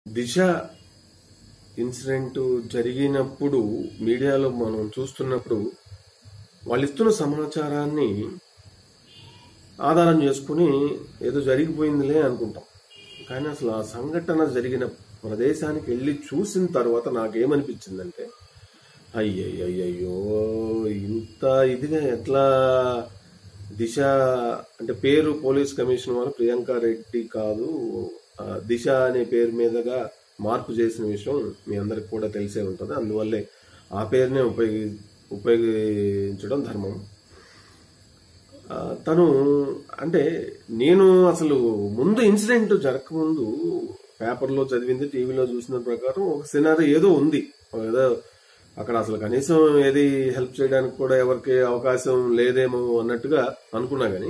దిశ incident జరిగినప్పుడు మీడియాలో మనం చూస్తున్నప్పుడు వాళ్ళు ఇస్తున్న సమాచారాన్ని ఆధారం చేసుకుని ఏదో జరిగిపోయిందిలే అనుకుంటాం కానీ అసలు ఆ సంఘటన జరిగిన ప్రదేశానికి వెళ్ళి చూసిన తర్వాత నాకేమనిపించిందంటే అయ్యయ్యయ్యో ఇంత ఇదిగా ఎట్లా దిశ అంటే పేరు పోలీస్ కమిషన్ వారు ప్రియాంక రెడ్డి కాదు ఆ, దిశ అనే పేరు మీదుగా మార్పు చేసిన విషయం మీ అందరికి కూడా తెలిసే ఉంటుంది అందువల్లే ఆ పేరునే ఉపయోగి ఉపయోగించడం ధర్మం ఆ, తను అంటే నేను అసలు ముందు ఇన్సిడెంట్ జరగకముందు పేపర్లో చదివింది టీవీలో చూసిన ప్రకారం ఒక సినారీ ఏదో ఉంది ఏదో అక్కడ అసలు కనీసం ఏది హెల్ప్ చేయడానికి కూడా ఎవరికి అవకాశం లేదేమో అన్నట్టుగా అనుకున్నా గాని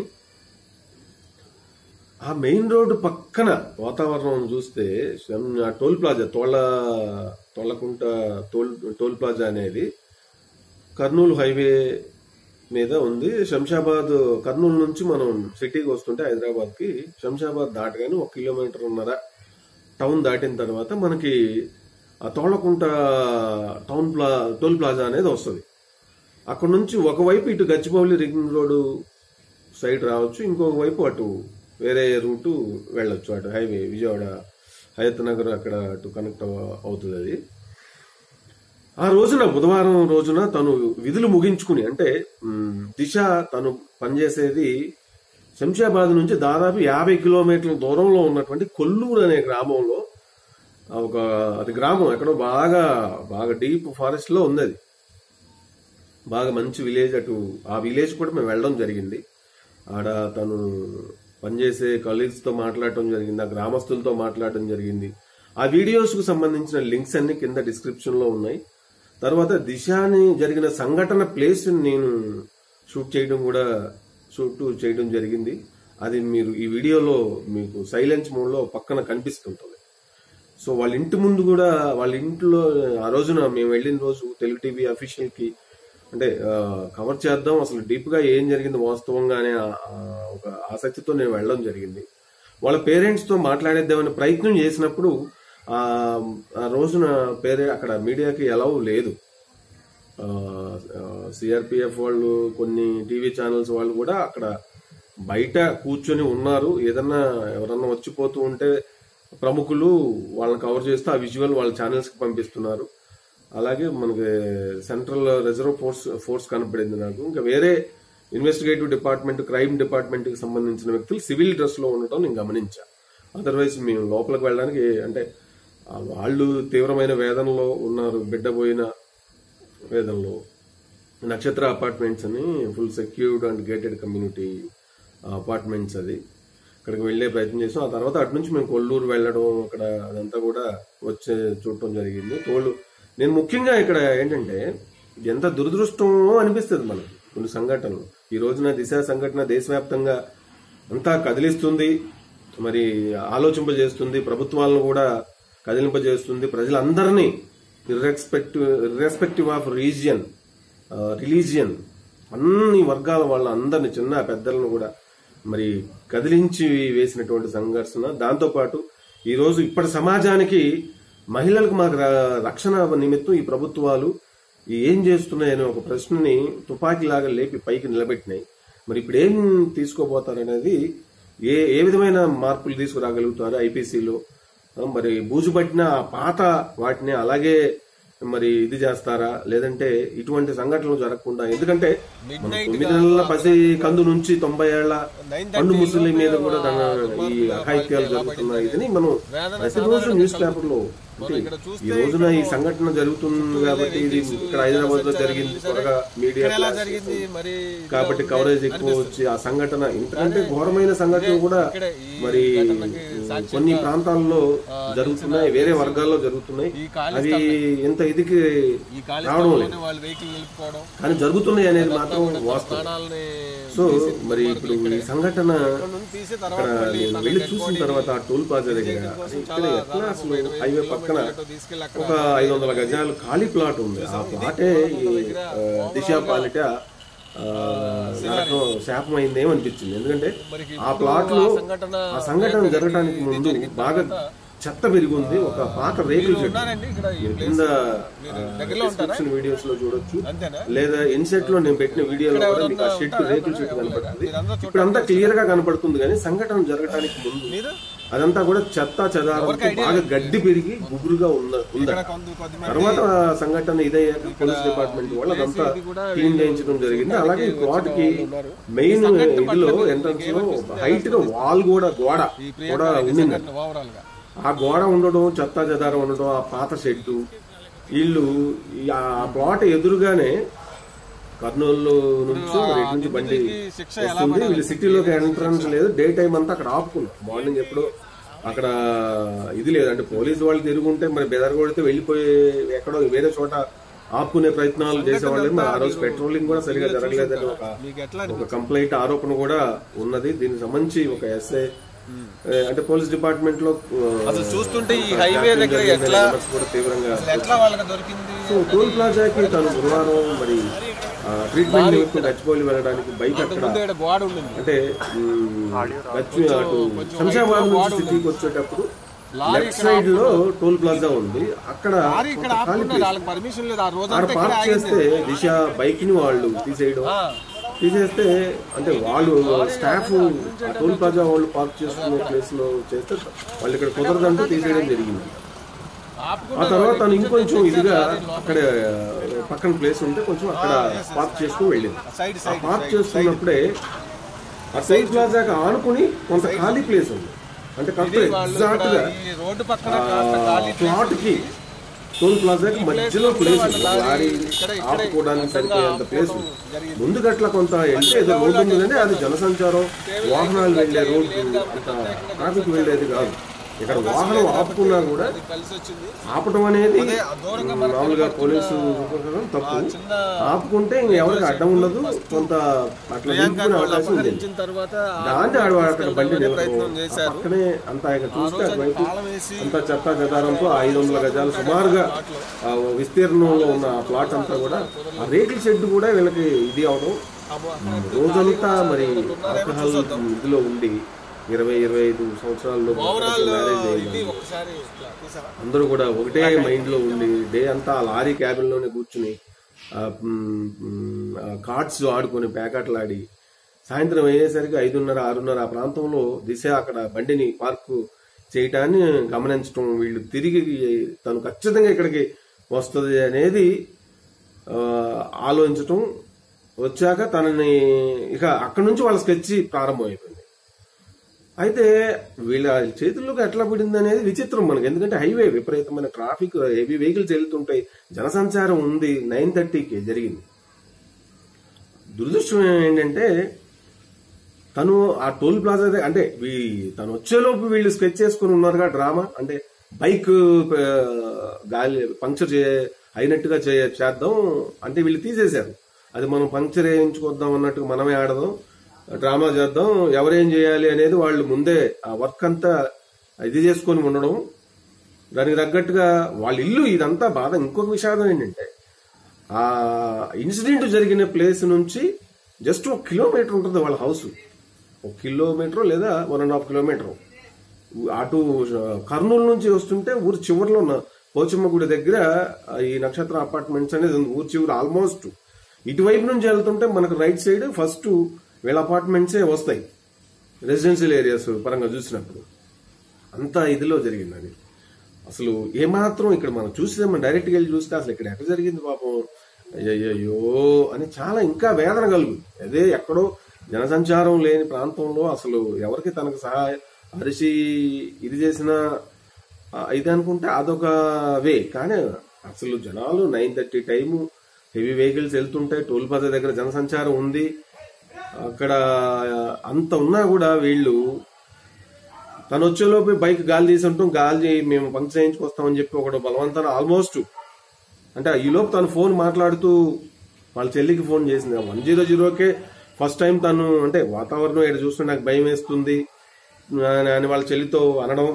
ఆ మెయిన్ రోడ్డు పక్కన వాతావరణం చూస్తే శం- ఆ టోల్ ప్లాజా తోళ్ళ తోళ్ళకుంట టోల్ టోల్ ప్లాజా అనేది కర్నూలు హైవే మీద ఉంది శంషాబాద్ కర్నూలు నుంచి మనం సిటీకి వస్తుంటే హైదరాబాద్ కి శంషాబాద్ దాటగానే ఒక కిలోమీటర్ ఉన్నర టౌన్ దాటిన తర్వాత మనకి ఆ తోళ్లకుంట టౌన్ ప్లా టోల్ ప్లాజా అనేది వస్తుంది అక్కడ నుంచి ఒకవైపు ఇటు గచ్చిబౌలి రింగ్ రోడ్డు సైడ్ రావచ్చు ఇంకొక వైపు అటు వేరే రూటు వెళ్ళొచ్చు అటు హైవే విజయవాడ హయత్ నగర్ అక్కడ అటు కనెక్ట్ అవ- అవుతుంది అది ఆ రోజున బుధవారం రోజున తను విధులు ముగించుకుని అంటే మ్, దిశ తను పనిచేసేది శంషాబాద్ నుంచి దాదాపు యాభై కిలోమీటర్ల దూరంలో ఉన్నటువంటి కొల్లూరు అనే గ్రామంలో ఆ ఒక అది గ్రామం ఎక్కడో బాగా బాగా డీప్ ఫారెస్ట్ లో ఉంది అది బాగా మంచి విలేజ్ అటు ఆ విలేజ్ కూడా మేము వెళ్ళడం జరిగింది ఆడ తను పనిచేసే colleagues తో మాట్లాడటం జరిగింది ఆ గ్రామస్తులతో మాట్లాడటం జరిగింది ఆ వీడియోస్ కు సంబంధించిన లింక్స్ అన్ని కింద డిస్క్రిప్షన్ లో ఉన్నాయి తర్వాత దిశాని జరిగిన సంఘటన ప్లేస్ నేను షూట్ చేయడం కూడా షూట్ చేయడం జరిగింది అది మీరు ఈ వీడియోలో మీకు సైలెన్స్ మోడ్ లో పక్కన కనిపిస్తుంటుంది సో వాళ్ళ ఇంటి ముందు కూడా వాళ్ళ ఇంట్లో ఆ రోజున మేము వెళ్ళిన రోజు తెలుగు టీవీ అఫీషియల్ కి అంటే కవర్ చేద్దాం అసలు డీప్ గా ఏం జరిగింది వాస్తవంగా అనే ఆ- ఆ ఒక ఆసక్తితో నేను వెళ్ళడం జరిగింది వాళ్ళ పేరెంట్స్ తో మాట్లాడేద్దామనే ప్రయత్నం చేసినప్పుడు ఆ ఆ రోజున పేరే అక్కడ మీడియాకి ఎలవ్ లేదు సిఆర్పిఎఫ్ వాళ్ళు కొన్ని టీవీ ఛానల్స్ వాళ్ళు కూడా అక్కడ బయట కూర్చొని ఉన్నారు ఏదన్నా ఎవరన్నా వచ్చిపోతూ ఉంటే ప్రముఖులు వాళ్ళని కవర్ చేస్తూ ఆ విజువల్ వాళ్ళ ఛానల్స్ కి పంపిస్తున్నారు అలాగే మనకి సెంట్రల్ రిజర్వ్ ఫోర్స్ ఫోర్స్ కనపడింది నాకు ఇంకా వేరే ఇన్వెస్టిగేటివ్ డిపార్ట్మెంట్ క్రైమ్ డిపార్ట్మెంట్ కి సంబంధించిన వ్యక్తులు సివిల్ డ్రెస్ లో ఉండటం నేను గమనించా అదర్వైజ్ మేము లోపలికి వెళ్ళడానికి అంటే ఆ వాళ్ళు తీవ్రమైన వేదనలో ఉన్నారు బిడ్డ పోయిన వేదనలో నక్షత్ర అపార్ట్మెంట్స్ అని full secured and gated community apartments అది అక్కడికి వెళ్లే ప్రయత్నం చేసాం ఆ తర్వాత అటు నుంచి మేము కొల్లూరు వెళ్ళడం అక్కడ అదంతా కూడా వచ్చే చూడటం జరిగింది తోళ్ళు నేను ముఖ్యంగా ఇక్కడ ఏంటంటే ఎంత దురదృష్టమో అనిపిస్తుంది మనకి కొన్ని సంఘటనలు ఈ రోజున దిశ సంఘటన దేశవ్యాప్తంగా అంతా కదిలిస్తుంది మరి ఆలోచింపజేస్తుంది ప్రభుత్వాలను కూడా కదిలింపజేస్తుంది ప్రజలందరినీ irrespective irrespective of region religion అన్ని వర్గాల వాళ్ళ అందరిని చిన్న పెద్దలను కూడా మరి కదిలించి వేసినటువంటి సంఘర్షణ దాంతోపాటు ఈ రోజు ఇప్పటి సమాజానికి మహిళలకు మాకు ర- రక్షణ నిమిత్తం ఈ ప్రభుత్వాలు ఈ ఏం చేస్తున్నాయనే ఒక ప్రశ్నని తుపాకీలాగా లేపి పైకి నిలబెట్టినాయి మరి ఇప్పుడు ఏం తీసుకోబోతారనేది ఏ ఏ విధమైన మార్పులు తీసుకురాగలుగుతారు ఐపీసీలో మరి బూజు పట్టిన ఆ పాత వాటిని అలాగే మరి ఇది చేస్తారా లేదంటే ఇటువంటి సంఘటనలు జరగకుండా ఎందుకంటే మన తొమ్మిది నెలల పసి కందు నుంచి తొంభై ఏళ్ల పండు ముసలి మీద కూడా తన ఈ అఘాయిత్యాలు జరుగుతున్నాయి ఇదని మనం ప్రతిరోజు న్యూస్ పేపర్ లో అంటే ఈ రోజున ఈ సంఘటన జరుగుతుంది కాబట్టి ఇది ఇక్కడ హైదరాబాద్ లో జరిగింది త్వరగా మీడియా ఎలా జరిగింది మరి కాబట్టి కవరేజ్ ఎక్కువ వచ్చి ఆ సంఘటన ఇంతకంటే ఘోరమైన సంఘటనలు కూడా ఇక్కడ ఈ మరి ఘటనకి సాక్ష్యంగా కొన్ని ప్రాంతాల్లో జరుగుతున్నాయి వేరే వర్గాల్లో జరుగుతున్నాయి ఈ ఖాళీ అవి ఇంత ఇదికి ఈ ఖాళీ రావడం లేదు స్థలంలోనే వాళ్ళు వెహికల్ నిలుపుకోవడం కానీ జరుగుతున్నాయి అనేది మాత్రం వాస్తవం ప్రాణాలని సో మరి ఇప్పుడు ఈ సంఘటన ఇక్కడ నుంచి తీసి అక్కడ తర్వాత మళ్ళీ నేను తన వెళ్ళి dead చూసిన body తర్వాత ఆ టోల్ ప్లాజా దగ్గర కోసం ఇక్కడ చాలా ఎట్లా దాదాపు అసలు ఇరవై హైవే పక్కన కిలోమీటర్లు తీసుకెళ్ళి అక్కడ ఒక ఐదు వందల గజాలు ఖాళీ ప్లాట్ ఉంది ఆ ప్లాటే ఈ ఆ, దిశ పాలిట ఆ, నరకం శాపమైందేమో అనిపించింది ఎందుకంటే మరికి ఆ ప్లాట్ లో సంఘటన ఆ సంఘటన జరగడానికి ముందు బాగా చెత్త పెరిగి ఉంది ఒక పాత రేకుల చెట్టు ఉన్నారండి ఇక్కడ ఈ మీరు ప్లేస్ కింద మీరు దగ్గరలో ఉంటారా డిస్క్రిప్షన్ వీడియోస్ లో చూడొచ్చు అంతేనా లేదా ఇన్సెట్ లో నేను పెట్టిన వీడియోలో ఇక్కడ కూడా మీకు ఆ ఎవరన్నా షెట్ ఉంటారా? రేకుల చెట్టు కనపడుతుంది మీరందరూ చూడటానికి ఇప్పుడు అంతా క్లియర్ గా కనపడుతుంది కానీ సంఘటన జరగడానికి ముందు మీరు అదంతా కూడా చెత్త చెదారంతో బాగా గడ్డి పెరిగి గుబురుగా ఉంద ఉందట ఇక్కడ కొంత కొద్ది మంది తర్వాత సంఘటన ఇదయ్యాక పోలీస్ డిపార్ట్మెంట్ వాళ్ళు అదంతా కూడా క్లీన్ చేయించడం జరిగింది అలాగే ప్లాట్ కి మెయిన్ ఇదిలో ఎంట్రన్స్ లో హైట్ గా వాల్ కూడా గోడ ఈ కూడా ప్రియాంక ఉండింది ఓవరాల్ గా ఆ గోడ ఉండడం చెత్త చెదారం ఉండడం ఆ పాత షెడ్డు వీళ్ళు ఈ ఆ ప్లాట్ ఎదురుగానే కర్నూలు నుంచి మరి ఇటు నుంచి బండి శిక్ష వస్తుంది వీళ్ళు సిటీలోకి ఎంట్రన్స్ లేదు డే టైం అంతా అక్కడ ఆపుకున్నారు మార్నింగ్ ఎప్పుడు అక్కడ ఇది లేదు అంటే పోలీసు వాళ్ళు తిరుగుంటే మరి బెదరగొడితే వెళ్ళిపోయి ఎక్కడో వేరే చోట ఆపుకునే ప్రయత్నాలు చేసేవాళ్ళు మరి ఆ రోజు పెట్రోలింగ్ కూడా సరిగా జరగలేదని ఒక మీకు ఎట్లా ఒక కంప్లైంట్ ఆరోపణ కూడా ఉన్నది దీనికి సంబంధించి ఒక ఎస్ఐ అంటే పోలీస్ డిపార్ట్మెంట్ లో అసలు చూస్తుంటే ఈ హైవే దగ్గర ఎట్లా విమర్శ కూడా తీవ్రంగా ఎట్లా వాళ్ళకి దొరికింది సో టోల్ ప్లాజాకి తను గురువారం మరి ట్రీట్మెంట్ నిమిత్తం గచ్చిపోలి వెళ్ళడానికి బైక్ అక్కడ ముందు ఇక్కడ గోడ ఉండింది అంటే మ్, గచ్చి అటు శంషాబాద్ నుంచి సిటీకి వచ్చేటప్పుడు లెఫ్ట్ సైడ్ లో టోల్ ప్లాజా ఉంది అక్కడ లారీ ఇక్కడ ఆపుకున్నారు వాళ్ళకి పర్మిషన్ లేదు ఆ రోజు ఆడ పార్క్ చేస్తే దిశ బైక్ ని వాళ్ళు తీసేయడం తీసేస్తే అంటే వాళ్ళు స్టాఫ్ టోల్ ప్లాజా వాళ్ళు పార్క్ చేసుకునే ప్లేస్ లో చేస్తే వాళ్ళు ఇక్కడ కుదరదంటూ తీసేయడం జరిగింది ఆపుకున్నారు ఆ తర్వాత తను ఇంకొంచెం ఇదిగా అక్కడ పక్కన ప్లేస్ ఉంటే కొంచెం అక్కడ పార్క్ చేసుకుని వెళ్ళింది సైడ్ ఆ సైడ్ పార్క్ చేస్తున్నప్పుడే ఆ సైడ్ ప్లాజాకి ఆనుకుని కొంత ఖాళీ ప్లేస్ ఉంది అంటే కరెక్ట్ ఎగ్జాక్ట్ గా ఈ రోడ్డు పక్కన కాస్త ఖాళీ ప్లాట్ కి టోల్ ప్లాజాకి మధ్యలో ప్లేస్ ఉంది లారీ ఆపుకోవడానికి సరిపోయేంత ప్లేస్ ఉంది జరిగింది ముందు గట్ల కొంత వెళ్తే ఏదో రోడ్డు ఉంది కానీ అది జనసంచారం వాహనాలు వెళ్లే రోడ్డు అంత ట్రాఫిక్ వెళ్ళేది కాదు ఇక్కడ వాహనం ఆపుకున్నా కూడా కలిసి వచ్చింది ఆపటం అనేది అదే ఆ దూరంగా మామూలుగా పోలీసు ఉపకరణం తప్పు చిన్న ఆపుకుంటే ఇంక ఎవరికి అడ్డం ఉండదు కొంత అట్లా నిలుపుకునే అవకాశం ఉంది అపహరించిన తర్వాత ఆ దాన్ని ఆడ అక్కడ బండి నిలపడం ప్రయత్నం చేశారు పక్కనే అంతా ఇక చూస్తే అటువైపు తాళం వేసి అంతా చెత్త చెదారంతో ఐదు వందల గజాలు సుమారుగా ఆ విస్తీర్ణంలో ఉన్న ఆ ప్లాట్ అంతా కూడా ఆ రేకుల షెడ్ కూడా వీళ్ళకి ఇది అవడం అబ్బో, రోజంతా మరి ఆల్కహాల్ ఇదిలో ఉండి ఇరవై ఇరవై ఐదు సంవత్సరాల్లో మ్యారేజ్ ఇది అయ్యింది ఒకసారి ఇట్లా తీసావా? అందరూ కూడా ఒకటే మైండ్ లో ఉండి డే అంతా ఆ లారీ క్యాబిన్ లోనే కూర్చుని కార్డ్స్ ఆడుకొని ప్యాకెట్లు సాయంత్రం అయ్యేసరికి ఐదున్నర ఆరున్నర ఆ ప్రాంతంలో దిశ అక్కడ బండిని పార్కు చేయటాన్ని గమనించడం వీళ్ళు తిరిగి తను ఖచ్చితంగా ఇక్కడికి వస్తుంది అనేది ఆ, ఆలోచించటం వచ్చాక తనని ఇక అక్కడి నుంచి వాళ్ళ స్కెచ్ ప్రారంభమైపోయింది అయితే వీళ్ళ చేతుల్లోకి ఎట్లా పడింది అనేది విచిత్రం మనకి ఎందుకంటే హైవే విపరీతమైన ట్రాఫిక్ హెవీ వెహికల్స్ వెళ్తుంటాయి జనసంచారం ఉంది నైన్ థర్టీకి జరిగింది దురదృష్టం ఏంటంటే తను ఆ టోల్ ప్లాజా దగ్గర అంటే వీ- తను వచ్చేలోపు వీళ్ళు స్కెచ్ చేసుకుని ఉన్నారుగా డ్రామా అంటే బైక్ ఆ, గాలి పంక్చర్ చే అయినట్టుగా చే- చేద్దాం అంటే వీళ్ళు తీసేశారు అది మనం పంక్చర్ వేయించుకొద్దాం అన్నట్టుగా మనమే ఆడదాం డ్రామా చేద్దాం ఎవరేం చేయాలి అనేది వాళ్ళు ముందే ఆ వర్క్ అంతా ఇది చేసుకొని ఉండడం దానికి తగ్గట్టుగా వాళ్ళ ఇల్లు ఇదంతా బాధ ఇంకొక విషాదం ఏంటంటే ఆ ఇన్సిడెంట్ జరిగిన ప్లేస్ నుంచి జస్ట్ ఒక కిలోమీటర్ ఉంటుంది వాళ్ళ హౌస్ ఒక కిలోమీటర్ లేదా వన్ అండ్ హాఫ్ కిలోమీటర్ అటు కర్నూలు నుంచి వస్తుంటే ఊరు చివరిలో ఉన్న పోచమ్మ గుడి దగ్గర ఈ నక్షత్ర అపార్ట్మెంట్స్ అనేది ఉంది. ఊరు చివరి ఆల్మోస్ట్ ఇటువైపు నుంచి వెళ్తుంటే మనకు రైట్ సైడ్ ఫస్ట్ వీళ్ళ అపార్ట్మెంట్సే వస్తాయి రెసిడెన్షియల్ ఏరియాస్ పరంగా చూసినప్పుడు అంత ఇదిలో జరిగింది అది అసలు ఏమాత్రం ఇక్కడ మనం చూస్తే మనం డైరెక్ట్గా వెళ్ళి చూస్తే అసలు ఇక్కడ ఎక్కడ జరిగింది పాపం అయ్యయ్యో అని చాలా ఇంకా వేదన కలుగుతుంది అదే ఎక్కడో జనసంచారం లేని ప్రాంతంలో అసలు ఎవరికి తనకు సహాయ అరిసి ఇది చేసిన ఆ, ఇది అనుకుంటే అదొక వే కానీ అసలు జనాలు nine thirty time heavy vehicles వెళ్తుంటాయి టోల్ ప్లాజా దగ్గర జనసంచారం ఉంది అక్కడ అంత ఉన్నా కూడా వీళ్ళు తను వచ్చేలోపు బైక్ గాలి తీసి ఉంటాం గాలి చేయి, మేము పంక్చర్ చేయించుకొస్తామని చెప్పి ఒకడు బలవంతాన ఆల్మోస్ట్ అంటే ఈ లోపు తను ఫోన్ మాట్లాడుతూ వాళ్ళ చెల్లికి ఫోన్ చేసింది వన్ జీరో జీరోకే ఫస్ట్ టైం తను అంటే వాతావరణం ఇక్కడ చూస్తుంటే నాకు భయం వేస్తుంది అని అని వాళ్ళ చెల్లితో అనడం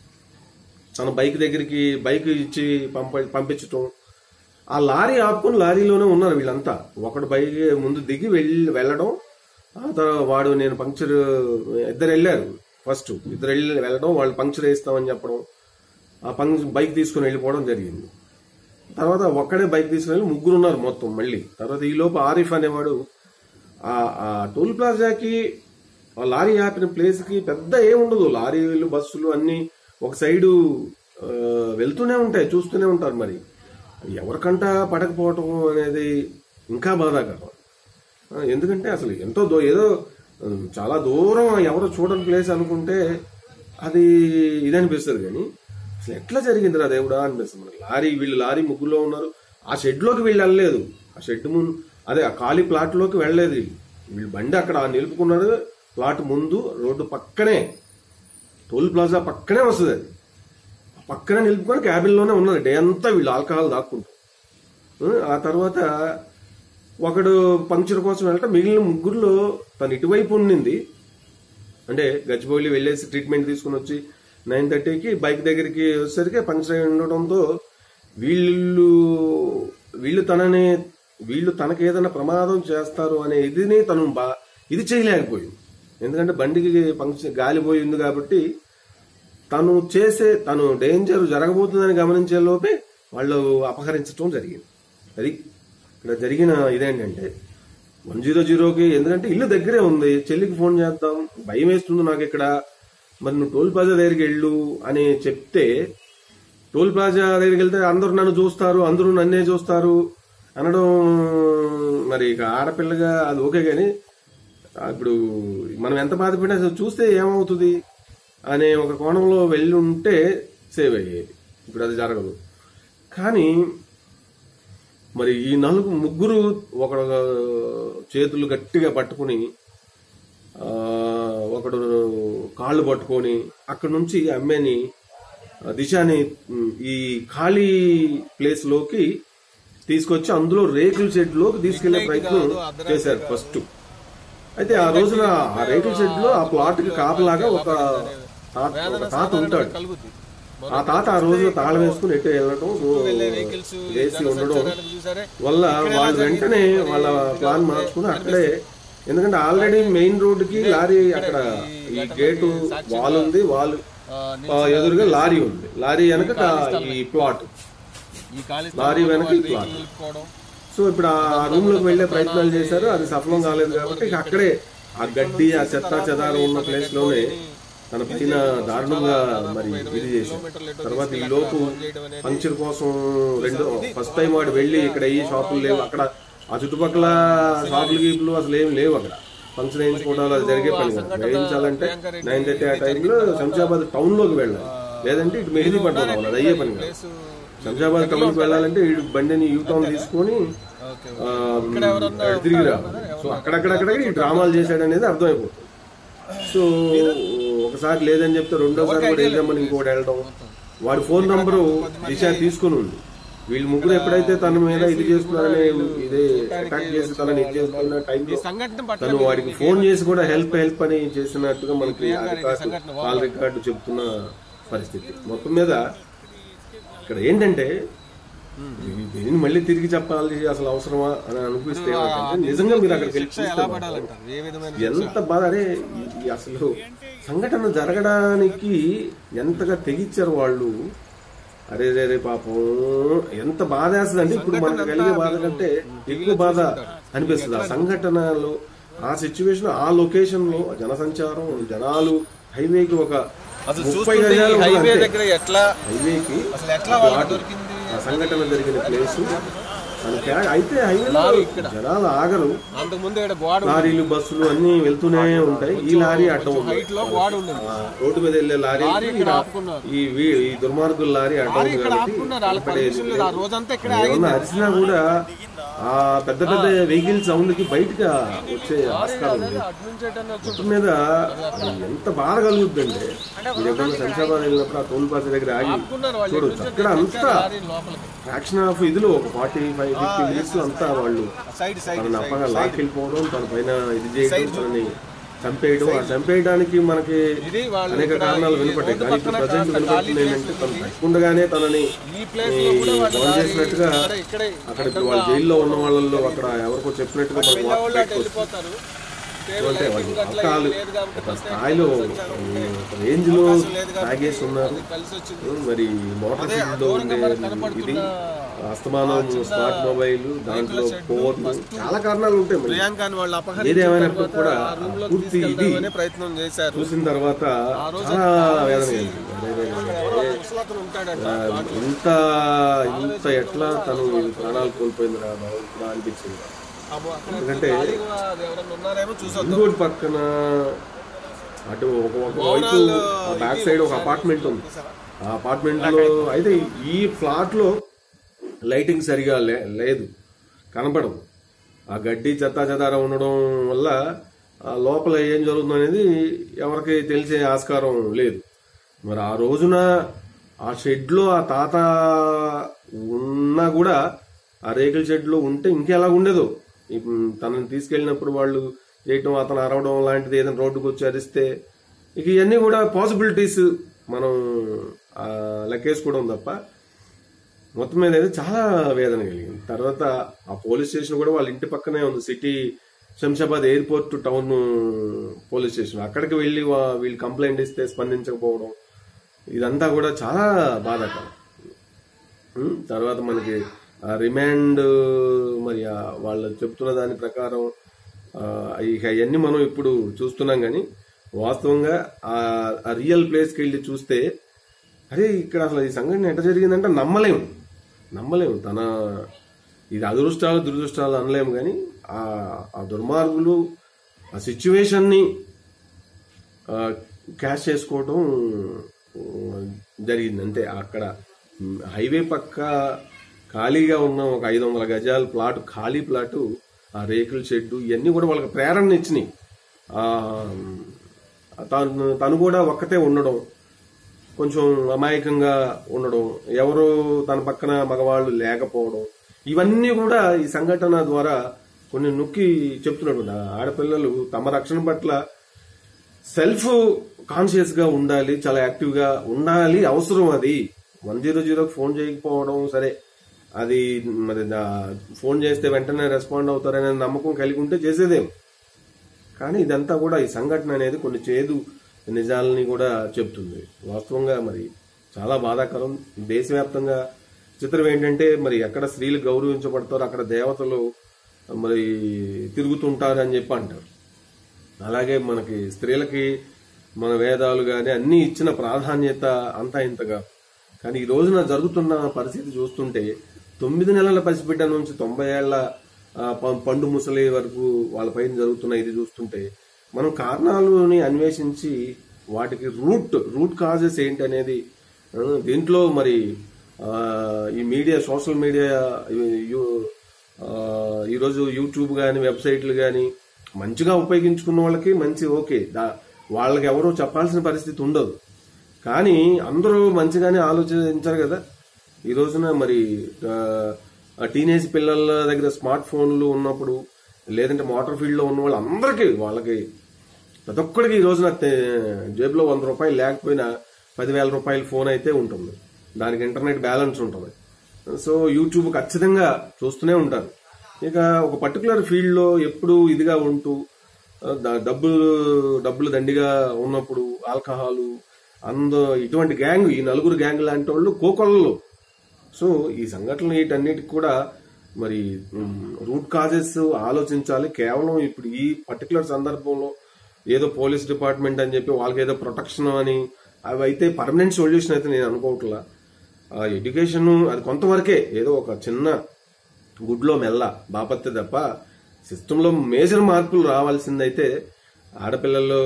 తన బైక్ దగ్గరికి బైక్ ఇచ్చి పంప పంపించటం ఆ లారీ ఆపుకొని లారీలోనే ఉన్నారు వీళ్ళంతా ఒకడు బైక్ ముందు దిగి వెళ్ళి వెళ్ళడం ఆ తర్వాత వాడు నేను పంక్చర్ ఇద్దరు వెళ్ళారు ఫస్ట్ ఇద్దరు వెళ్ళి వెళ్ళడం వాళ్ళు పంక్చర్ వేస్తామని చెప్పడం ఆ ఫంక్షన్ బైక్ తీసుకుని వెళ్ళిపోవడం జరిగింది తర్వాత ఒక్కడే బైక్ తీసుకుని వెళ్ళి ముగ్గురు ఉన్నారు మొత్తం మళ్ళీ తర్వాత ఈ లోపు ఆరిఫ్ అనేవాడు ఆ ఆ టోల్ ప్లాజాకి ఆ లారీ ఆపిన ప్లేస్ కి పెద్ద ఏముండదు లారీలు బస్సులు అన్ని ఒక సైడు ఆ, వెళ్తూనే ఉంటాయి చూస్తూనే ఉంటారు మరి ఎవరికంట పడకపోవటం అనేది ఇంకా బాధాకరం ఆ, ఎందుకంటే అసలు ఎంతో దో ఏదో ఉమ్, చాలా దూరం ఎవరో చూడని ప్లేస్ అనుకుంటే అది ఇది అనిపిస్తుంది కానీ అసలు ఎట్లా జరిగింది రా దేవుడా అనిపిస్తుంది మనకి లారీ వీళ్ళు లారీ ముగ్గురులో ఉన్నారు ఆ షెడ్ లోకి వీళ్ళు వెళ్ళలేదు ఆ షెడ్ ముందు అదే ఆ ఖాళీ ప్లాట్ లోకి వెళ్ళలేదు వీళ్ళు వీళ్ళు బండి అక్కడ నిలుపుకున్నారు ప్లాట్ ముందు రోడ్డు పక్కనే టోల్ ప్లాజా పక్కనే వస్తుంది అది ఆ పక్కనే నిలుపుకొని క్యాబిన్లోనే ఉన్నారు డే అంతా వీళ్ళు ఆల్కహాల్ దాక్కుంటారు ఆ తర్వాత ఒకడు పంక్చర్ కోసం వెళ్ళటం మిగిలిన ముగ్గురులో తను ఇటువైపు ఉండింది అంటే గచ్చిబౌలి వెళ్ళేసి ట్రీట్మెంట్ తీసుకుని వచ్చి నైన్ థర్టీకి బైక్ దగ్గరికి వచ్చేసరికి పంక్చర్ అయి ఉండటంతో వీళ్ళు వీళ్ళు తనని వీళ్ళు తనకి ఏదైనా ప్రమాదం చేస్తారు అనే ఇదిని తను బా ఇది చేయలేకపోయింది ఎందుకంటే బండికి పంక్చర్ గాలి పోయింది కాబట్టి తను చేసే తను డేంజర్ జరగబోతుందని గమనించే లోపే వాళ్ళు అపహరించడం జరిగింది అది ఇక్కడ జరిగిన ఇదేంటంటే వన్ జీరో జీరోకి ఎందుకంటే ఇల్లు దగ్గరే ఉంది చెల్లికి ఫోన్ చేద్దాం భయం వేస్తుంది నాకు ఇక్కడ మరి నువ్వు టోల్ ప్లాజా దగ్గరికి వెళ్ళు అని చెప్తే టోల్ ప్లాజా దగ్గరికి వెళ్తే అందరూ నన్ను చూస్తారు అందరూ నన్నే చూస్తారు అనడం మరి ఇక ఆడపిల్లగా అది ఓకే కానీ ఇప్పుడు మనం ఎంత బాధపడినా అసలు చూస్తే ఏమవుతుంది అనే ఒక కోణంలో వెళ్ళి ఉంటే సేవ్ అయ్యేది ఇప్పుడు అది జరగదు కానీ మరి ఈ నలుగు ముగ్గురు ఒక చేతులు గట్టిగా పట్టుకుని ఆ, ఒకడు కాళ్ళు పట్టుకొని అక్కడ నుంచి అమ్మాయిని ఆ, దిశాని ఉమ్, ఈ ఖాళీ ప్లేస్ లోకి తీసుకొచ్చి అందులో రేకుల షెడ్ లోకి తీసుకెళ్లే ప్రయత్నం చేశారు ఫస్ట్ అయితే ఆ రోజున ఆ రేకుల షెడ్ లో ఆ ప్లాట్ కి కాపలాగా ఒక తాత ఒక తాత ఉంటాడు కలుగుద్ది ఆ తాత ఆ రోజున తాళం వేసుకుని ఎటు వెళ్ళడం వెహికల్స్ వేసి ఉండడం చూసారే వల్ల వాళ్ళు వెంటనే వాళ్ళ ప్లాన్ మార్చుకుని అక్కడే ఎందుకంటే ఆల్రెడీ మెయిన్ రోడ్ కి లారీ అక్కడ ఈ గేటు వాల్ ఉంది వాల్ ఆ, ఎదురుగా లారీ ఉంది లారీ వెనక కా- ఈ ప్లాట్ ఈ ఖాళీ లారీ వెనక ఈ ప్లాట్ నిలుపుకోవడం సో ఇప్పుడు ఆ రూమ్ లోకి వెళ్లే ప్రయత్నాలు చేశారు అది సఫలం కాలేదు కాబట్టి ఇక అక్కడే ఆ గడ్డి ఆ చెత్త చెదారం ఉన్న ప్లేస్ లోనే తన పైన దారుణంగా మరి ఇది చేశారు తర్వాత ఈ లోపు పంక్చర్ కోసం రెండు ఫస్ట్ టైం వాడు వెళ్ళి ఇక్కడ ఏ షాపులు లేవు అక్కడ ఆ చుట్టుపక్కల షాపులు గీపులు అసలు ఏం లేవు అక్కడ ఫంక్షన్ వేయించుకోవడాలు అది జరిగే పని కాదు వేయించాలంటే నైన్ థర్టీ ఆ టైంలో శంషాబాద్ టౌన్ లోకి వెళ్ళాలి లేదంటే ఇటు మెహదీపట్నం రావాలి అది అయ్యే పని కాదు శంషాబాద్ టౌన్ కి వెళ్ళాలంటే ఈ బండిని యూ టౌన్ తీసుకొని ఓకే ఆ, అటు తిరిగి రావాలి సో అక్కడక్కడక్కడ ఈ డ్రామాలు చేశాడు అనేది అర్థమైపోతుంది సో ఒకసారి లేదని చెప్తే రెండోసారి కూడా వెళ్దామని ఇంకోటి వెళ్ళడం వాడి ఫోన్ నంబరు దిశ తీసుకుని ఉంది వీళ్ళు ముగ్గురు ఎప్పుడైతే తన మీద ఇది చేస్తున్నారని ఇదే అటాక్ చేసి తనని ఇది చేస్తున్న టైంలో సంఘటన పట్ల తను వాడికి ఫోన్ చేసి కూడా హెల్ప్ హెల్ప్ అని చేసినట్టుగా మనకి ఆ రికార్డు కాల్ రికార్డు చెప్తున్న పరిస్థితి మొత్తం మీద ఇక్కడ ఏంటంటే దీన్ని మళ్ళీ తిరిగి చెప్పాలి అసలు అవసరమా అని అనిపిస్తే ఏమంటే, నిజంగా మీరు అక్కడికి వెళ్ళి చూస్తే మాత్రం పడాలంటారు ఏ విధమైన ఎంత బాధ అరే ఈ- ఈ అసలు సంఘటన జరగడానికి ఎంతగా తెగిచ్చారు వాళ్ళు అరే రే రే పాపం ఎంత బాధ వేస్తుంది అంటే ఇప్పుడు మనకు కలిగే బాధ కంటే ఎక్కువ బాధ అనిపిస్తుంది ఆ సంఘటనలో ఆ సిచ్యువేషన్ ఆ లొకేషన్ లో జనసంచారం జనాలు హైవేకి ఒక అసలు ముప్పై చూస్తుంటే ఈ గజాలు కూడా హైవే అంతే. దగ్గర ఎట్లా హైవేకి అసలు ఎట్లా వాళ్ళకి దొరికింది ఆ సంఘటన జరిగిన ప్లేస్ అయితే హైవేలో జనాలు ఆగరు అంతకు ముందు ఇక్కడ గోడ లారీలు బస్సులు అన్ని వెళ్తూనే ఉంటాయి ఈ లారీ అడ్డం ఉంది హైట్ లో గోడ ఉండేది ఆ, రోడ్డు మీద వెళ్లే లారీ ఇక్కడ ఆపుకున్నారు ఈ వీ- ఈ దుర్మార్గుల లారీ అడ్డం ఉంది ఇక్కడ కాబట్టి ఆపుకున్నారు వాళ్ళ ఇక్కడే పర్మిషన్ లేదు ఆ రోజంతా ఇక్కడ ఏమన్నా అరిచినా కూడా ఆ పెద్ద పెద్ద వెహికల్ సౌండ్ కి బయటకు వచ్చే ఆస్కారం ఉంది అటు నుంచి ఎటన్నా వచ్చి మొత్తం మీద అది ఎంత బాధ కలుగుద్దంటే మీరు ఎప్పుడైనా శంషాబాద్ వెళ్ళినప్పుడు ఆ టోల్ ప్లాజా దగ్గర ఆగి ఆపుకున్నారు వాళ్ళు చూడొచ్చు అక్కడ అంతా లారీ లోపలికి ఫ్రాక్షన్ ఆఫ్ ఇదిలో ఒక ఫార్టీ ఫైవ్ ఫిఫ్టీ మినిట్స్ అంతా వాళ్ళు సైడ్ సైడ్ తనని అప్పగా లాక్కెళ్ళిపోవడం తన పైన ఇది చేయడం తనని చంపేయడం ఆ చంపేయడానికి మనకి ఇది వాళ్ళు అనేక కారణాలు వినపడ్డాయి కానీ ఇప్పుడు ప్రజెంట్ వినపడుతుంది ఏంటంటే తను బతికుండగానే తనని ఈ ప్లేస్ లో కూడా వాళ్ళు ఫోన్ చేసినట్టుగా ఇక్కడ ఇక్కడే అక్కడ ఇప్పుడు వాళ్ళ జైల్లో ఉన్న వాళ్ళల్లో అక్కడ ఎవరికో చెప్పినట్టుగా మనకు వార్త వాళ్ళు అటు బయటకు వస్తుంది. వెళ్ళిపోతారు అంటే వాళ్ళు అక్కలు ఒక స్థాయిలో ఒక రేంజ్ లో తాగేసి ఉన్నారు కలిసి వచ్చింది మరి మోటార్ ఫీల్డ్ లో ఉండే ఇది అస్తమానం స్మార్ట్ మొబైల్ దాంట్లో ఫోన్ చాలా కారణాలు ఉంటాయి మరి ప్రియాంక అని వాళ్ళు ఏది అపహరించిన ఏమైనప్పటికీ తర్వాత కూడా ఆ రూమ్ లో పూర్తి ఇది తీసుకెళ్దామనే ప్రయత్నం చేశారు చూసిన తర్వాత చాలా వేదన కలిగింది. అరే, అరే, అరే, ఎవరో అరే. ఒక ముసలతను ఉంటాడంట ఆ, ఇంత ఇంత ఎట్లా తను ప్రాణాలు కోల్పోయింది రా భగవంతుడా అనిపించింది అబ్బో, అక్కడ ఎందుకంటే ఖాళీగా అది ఎవరన్నా ఉన్నారేమో చూసొద్దాం ఇంకోటి పక్కన అటు ఒక ఒక వైపు బ్యాక్ సైడ్ ఒక అపార్ట్మెంట్ ఉంది ఆ అపార్ట్మెంట్ లో అయితే ఈ ఫ్లాట్ లో లైటింగ్ సరిగా లే- లేదు కనపడదు ఆ గడ్డి చెత్త చెదారం ఉండడం వల్ల ఆ లోపల ఏం జరుగుతుంది అనేది ఎవరికి తెలిసే ఆస్కారం లేదు మరి ఆ రోజున ఆ షెడ్ లో ఆ తాత ఉన్నా కూడా ఆ రేకుల షెడ్ లో ఉంటే ఇంకెలా ఉండేదో ఇప్పుడు తనని తీసుకెళ్ళినప్పుడు వాళ్ళు చేయటం అతను అరవడం లాంటిది ఏదైనా రోడ్డుకు వచ్చి అరిస్తే ఇక ఇవన్నీ కూడా పాసిబిలిటీస్ మనం ఆ, లెక్కేసుకోవడం తప్ప మొత్తం మీద అయితే చాలా వేదన కలిగింది తర్వాత ఆ పోలీస్ స్టేషన్ కూడా వాళ్ళ ఇంటి పక్కనే ఉంది city Shamshabad airport town police station అక్కడికి వెళ్ళి వా- వీళ్ళు కంప్లైంట్ ఇస్తే స్పందించకపోవడం ఇదంతా కూడా చాలా బాధాకరం ఉం, తర్వాత మనకి ఆ రిమాండ్ మరి ఆ వాళ్ళు చెప్తున్న దాని ప్రకారం ఆ, ఇక అవన్నీ మనం ఇప్పుడు చూస్తున్నాం కానీ వాస్తవంగా ఆ ఆ రియల్ ప్లేస్కి వెళ్ళి చూస్తే అరే ఇక్కడ అసలు ఈ సంఘటన ఎట్ట జరిగిందంటే నమ్మలేము నమ్మలేము తన ఇది అదృష్టాలు దురదృష్టాలు అనలేము కానీ ఆ ఆ దుర్మార్గులు ఆ సిచ్యువేషన్ని క్యాష్ చేసుకోవటం ఆ, జరిగింది అంతే అక్కడ ఉమ్, హైవే పక్క ఖాళీగా ఉన్న ఒక ఐదు వందల గజాల ప్లాట్ ఖాళీ ప్లాటు ఆ రేకుల షెడ్డు ఇవన్నీ కూడా వాళ్ళకి ప్రేరణ ఇచ్చినాయి ఆ, తను తను కూడా ఒక్కతే ఉండడం కొంచెం అమాయకంగా ఉండడం ఎవరు తన పక్కన మగవాళ్ళు లేకపోవడం ఇవన్నీ కూడా ఈ సంఘటన ద్వారా కొన్ని నొక్కి చెప్తున్నాడు ఆడపిల్లలు తమ రక్షణ పట్ల సెల్ఫ్ కాన్షియస్ గా ఉండాలి చాలా యాక్టివ్ గా ఉండాలి అవసరం అది వన్ జీరో జీరోకి ఫోన్ చేయకపోవడం సరే అది మరి దా- ఫోన్ చేస్తే వెంటనే రెస్పాండ్ అవుతారనే నమ్మకం కలిగి ఉంటే చేసేదేం కానీ ఇదంతా కూడా ఈ సంఘటన అనేది కొన్ని చేదు నిజాలని కూడా చెప్తుంది వాస్తవంగా మరి చాలా బాధాకరం దేశవ్యాప్తంగా చిత్రం ఏంటంటే మరి ఎక్కడ స్త్రీలు గౌరవించబడతారో అక్కడ దేవతలు మరి తిరుగుతుంటారు అని చెప్పి అంటారు అలాగే మనకి స్త్రీలకి మన వేదాలు గాని అన్ని ఇచ్చిన ప్రాధాన్యత అంతా ఇంతగా కానీ ఈ రోజున జరుగుతున్న పరిస్థితి చూస్తుంటే తొమ్మిది నెలల పసిబిడ్డ నుంచి తొంభై ఏళ్ల ఆ, ప- పండు ముసలి వరకు వాళ్ళపైన జరుగుతున్న ఇది చూస్తుంటే మనం కారణాలని అన్వేషించి వాటికి రూట్ రూట్ కాజెస్ ఏంటి అనేది ఆ, దీంట్లో మరి ఆ, ఈ మీడియా సోషల్ మీడియా ఈ- యు- ఆ, ఈరోజు యూట్యూబ్ కానీ వెబ్సైట్లు కానీ మంచిగా ఉపయోగించుకున్న వాళ్ళకి మంచి ఓకే దా- వాళ్ళకి ఎవరో చెప్పాల్సిన పరిస్థితి ఉండదు కానీ అందరూ మంచిగానే ఆలోచించారు కదా ఈ రోజున మరి ఆ, ఆ టీనేజ్ పిల్లల దగ్గర స్మార్ట్ ఫోన్లు ఉన్నప్పుడు లేదంటే మోటార్ ఫీల్డ్ లో ఉన్న వాళ్ళు అందరికీ వాళ్ళకి ప్రతి ఒక్కడికి ఈ రోజున తే- జేబులో వంద రూపాయలు లేకపోయినా పదివేల రూపాయల ఫోన్ అయితే ఉంటుంది దానికి ఇంటర్నెట్ బ్యాలెన్స్ ఉంటుంది సో యూట్యూబ్ ఖచ్చితంగా చూస్తూనే ఉంటారు ఇక ఒక పర్టికులర్ ఫీల్డ్ లో ఎప్పుడు ఇదిగా ఉంటూ ఆ, ద- డబ్బులు డబ్బులు దండిగా ఉన్నప్పుడు ఆల్కహాలు అందు ఇటువంటి గ్యాంగ్ ఈ నలుగురు గ్యాంగ్ లాంటి వాళ్ళు కోకొల్లలో సో ఈ సంఘటనలు వీటన్నిటికి కూడా మరి రూట్ కాజెస్ ఆలోచించాలి కేవలం ఇప్పుడు ఈ పర్టికులర్ సందర్భంలో ఏదో పోలీస్ డిపార్ట్మెంట్ అని చెప్పి వాళ్ళకి ఏదో ప్రొటెక్షన్ అని అవి అయితే పర్మనెంట్ సొల్యూషన్ అయితే నేను అనుకోవట్లా ఆ ఎడ్యుకేషన్ అది కొంతవరకే ఏదో ఒక చిన్న గుడ్లో మెల్ల బాపత్తే తప్ప సిస్టంలో మేజర్ మార్పులు రావాల్సిందైతే ఆడపిల్లలు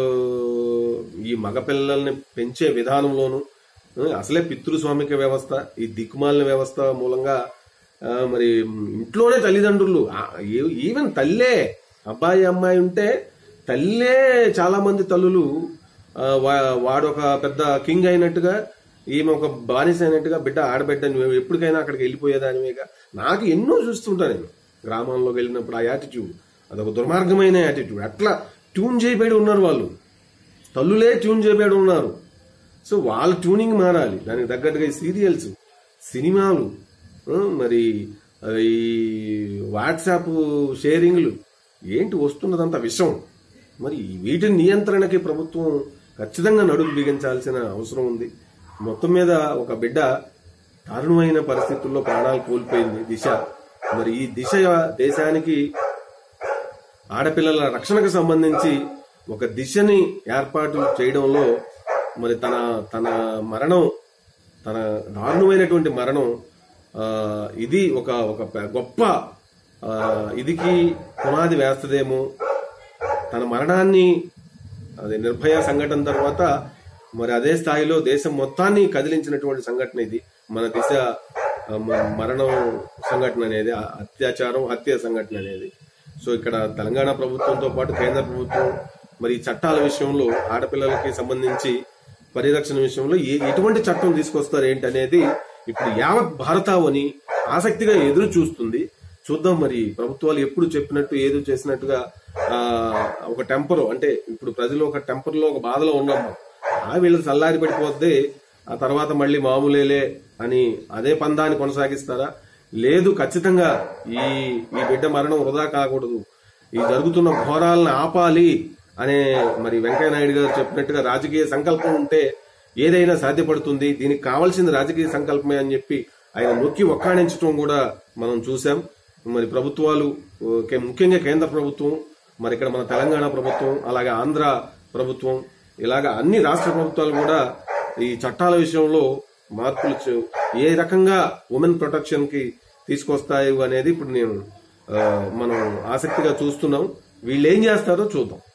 ఈ మగ పిల్లల్ని పెంచే విధానంలోను ఆ, అసలే పితృస్వామిక వ్యవస్థ ఈ దిక్కుమాలిన వ్యవస్థ మూలంగా ఆ, మరి ఇంట్లోనే తల్లిదండ్రులు ఆ, ఏ- ఈవెన్ తల్లే అబ్బాయి అమ్మాయి ఉంటే తల్లే చాలా మంది తల్లులు ఆ, వా- వాడొక పెద్ద కింగ్ అయినట్టుగా ఈమె ఒక బానిస అయినట్టుగా బిడ్డ ఆడబిడ్డ నువ్వు ఎప్పటికైనా అక్కడికి వెళ్ళిపోయేదానివేగా నాకు ఎన్నో చూస్తుంటా నేను గ్రామాల్లోకి వెళ్ళినప్పుడు ఆ యాటిట్యూడ్ అదొక దుర్మార్గమైన యాటిట్యూడ్ అట్లా ట్యూన్ చేయబడి ఉన్నారు వాళ్ళు తల్లులే ట్యూన్ చేయబడి ఉన్నారు సో వాళ్ళ ట్యూనింగ్ మారాలి దానికి తగ్గట్టుగా ఈ సీరియల్స్ సినిమాలు ఆ, మరి ఆ, ఈ వాట్సాప్ షేరింగ్లు ఏంటి వస్తున్నదంతా విషం మరి వీటి నియంత్రణకి ప్రభుత్వం ఖచ్చితంగా నడుము బిగించాల్సిన అవసరం ఉంది మొత్తం మీద ఒక బిడ్డ దారుణమైన పరిస్థితుల్లో ప్రాణాలు కోల్పోయింది దిశ మరి ఈ దిశ దేశానికి ఆడపిల్లల రక్షణకు సంబంధించి ఒక దిశని ఏర్పాటు చేయడంలో మరి తన తన మరణం తన దారుణమైనటువంటి మరణం ఆ, ఇది ఒక ఒక పె- గొప్ప ఆ, ఇదికి పునాది వేస్తదేమో తన మరణాన్ని అది నిర్భయ సంఘటన తర్వాత మరి అదే స్థాయిలో దేశం మొత్తాన్ని కదిలించినటువంటి సంఘటన ఇది మన దిశ ఆ, మ- మరణం సంఘటన అనేది ఆ అత్యాచారం హత్య సంఘటన అనేది సో ఇక్కడ తెలంగాణ ప్రభుత్వంతో పాటు కేంద్ర ప్రభుత్వం మరి ఈ చట్టాల విషయంలో ఆడపిల్లలకి సంబంధించి పరిరక్షణ విషయంలో ఏ ఎటువంటి చట్టం తీసుకొస్తారు ఏంటి అనేది ఇప్పుడు యావత్ భారతావని ఆసక్తిగా ఎదురు చూస్తుంది చూద్దాం మరి ప్రభుత్వాలు ఎప్పుడు చెప్పినట్టు ఏదో చేసినట్టుగా ఆ ఒక టెంపర్ అంటే ఇప్పుడు ప్రజలు ఒక టెంపర్ లో ఒక బాధలో ఉన్నాం మనం. ఆ వీళ్ళు చల్లారి పడిపోద్ది ఆ తర్వాత మళ్ళీ మామూలేలే అని అదే పందాన్ని కొనసాగిస్తారా లేదు ఖచ్చితంగా ఈ ఈ బిడ్డ మరణం వృధా కాకూడదు ఈ జరుగుతున్న ఘోరాలను ఆపాలి అనే మరి వెంకయ్య నాయుడు గారు చెప్పినట్టుగా రాజకీయ సంకల్పం ఉంటే ఏదైనా సాధ్యపడుతుంది దీనికి కావాల్సింది రాజకీయ సంకల్పమే అని చెప్పి ఆయన నొక్కి ఒక్కాణించడం కూడా మనం చూసాం మరి ప్రభుత్వాలు ఓకే, ముఖ్యంగా కేంద్ర ప్రభుత్వం మరి ఇక్కడ మన తెలంగాణ ప్రభుత్వం అలాగే ఆంధ్ర ప్రభుత్వం ఇలాగ అన్ని రాష్ట్ర ప్రభుత్వాలు కూడా ఈ చట్టాల విషయంలో మార్పులు చే- ఏ రకంగా ఉమెన్ ప్రొటెక్షన్ కి తీసుకొస్తాయి అనేది ఇప్పుడు నేను ఆ, మనం ఆసక్తిగా చూస్తున్నాం వీళ్ళు ఏం చేస్తారో చూద్దాం